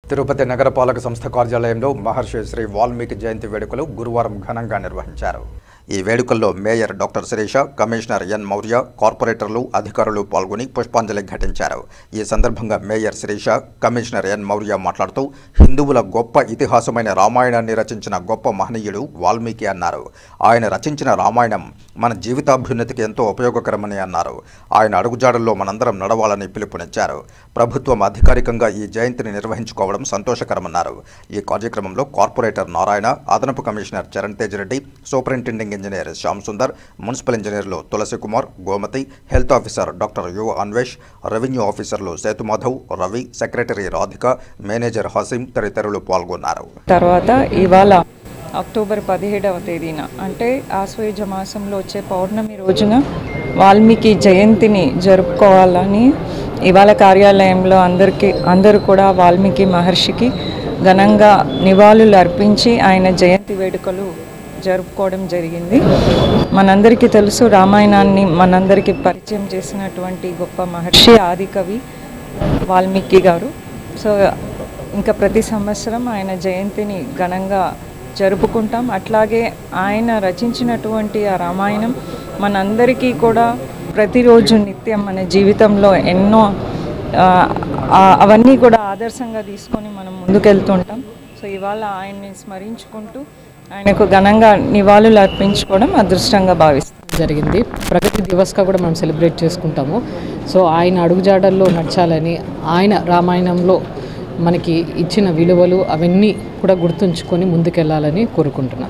తిరుపతి నగరపాలక సంస్థ కార్యాలయంలో మహర్షి శ్రీ వాల్మీకి జయంతి వేడుకలు గురువారం ఘనంగా నిర్వహించారు ఈ వేడుకల్లో mayor doctor Sirisha commissioner N Maurya కార్పొరేటర్లు అధికారులు పాల్గొని పుష్పాంజలి ఘటించారు ఈ సందర్భంగా mayor Sirisha commissioner N Maurya మాట్లాడుతూ హిందువుల గొప్ప ఇతిహాసమైన రామాయణాన్ని రచించిన గొప్ప మహనీయుడు వాల్మీకి అన్నారు ఆయన రచించిన రామాయణం మన జీవితాభ్యున్నతికి ఎంతో ఉపయోగకరమని అన్నారు ఆయన అడుగుజాడల్లో మనందరం నడవాలని పిలుపునిచ్చారు ప్రభుత్వం అధికారికంగా ఈ జయంతిని నిర్వహించుకోవడం సంతోషకరమన్నారు ఈ కార్యక్రమంలో కార్పొరేటర్ నారాయణ అదనపు commissioner Charan Tej Reddy superintending engineer Shyam Sundar municipal ఇంజనీర్లు Tulasi Kumar Gomathi health officer doctor U Anvesh revenue ఆఫీసర్లు సేతుమాధవ్ రవి సెక్రటరీ రాధిక మేనేజర్ హసీం తదితరులు పాల్గొన్నారు తర్వాత ఇవాళ అక్టోబర్ పదిహేడవ తేదీన అంటే ఆశ్వయుజ మాసంలో వచ్చే పౌర్ణమి రోజున వాల్మీకి జయంతిని జరుపుకోవాలని ఇవాళ కార్యాలయంలో అందరికీ అందరూ కూడా వాల్మీకి మహర్షికి ఘనంగా నివాళులు అర్పించి ఆయన జయంతి వేడుకలు జరుపుకోవడం జరిగింది మనందరికీ తెలుసు రామాయణాన్ని మనందరికీ పరిచయం చేసినటువంటి గొప్ప మహర్షి ఆదికవి వాల్మీకి గారు సో ఇంకా ప్రతి సంవత్సరం ఆయన జయంతిని ఘనంగా జరుపుకుంటాం అట్లాగే ఆయన రచించినటువంటి ఆ రామాయణం మనందరికీ కూడా ప్రతిరోజు నిత్యం మన జీవితంలో ఎన్నో ఆ, ఆ, అవన్నీ కూడా ఆదర్శంగా తీసుకొని మనం ముందుకెళ్తుంటాం సో ఇవాళ ఆయన్ని స్మరించుకుంటూ ఆయనకు ఘనంగా నివాళులు అర్పించుకోవడం అదృష్టంగా భావిస్తాం జరిగింది ప్రగతి దివస్గా కూడా మనం సెలబ్రేట్ చేసుకుంటాము సో ఆయన అడుగుజాడల్లో నడచాలని ఆయన రామాయణంలో మనకి ఇచ్చిన విలువలు అవన్నీ కూడా గుర్తుంచుకొని ముందుకెళ్ళాలని కోరుకుంటున్నాను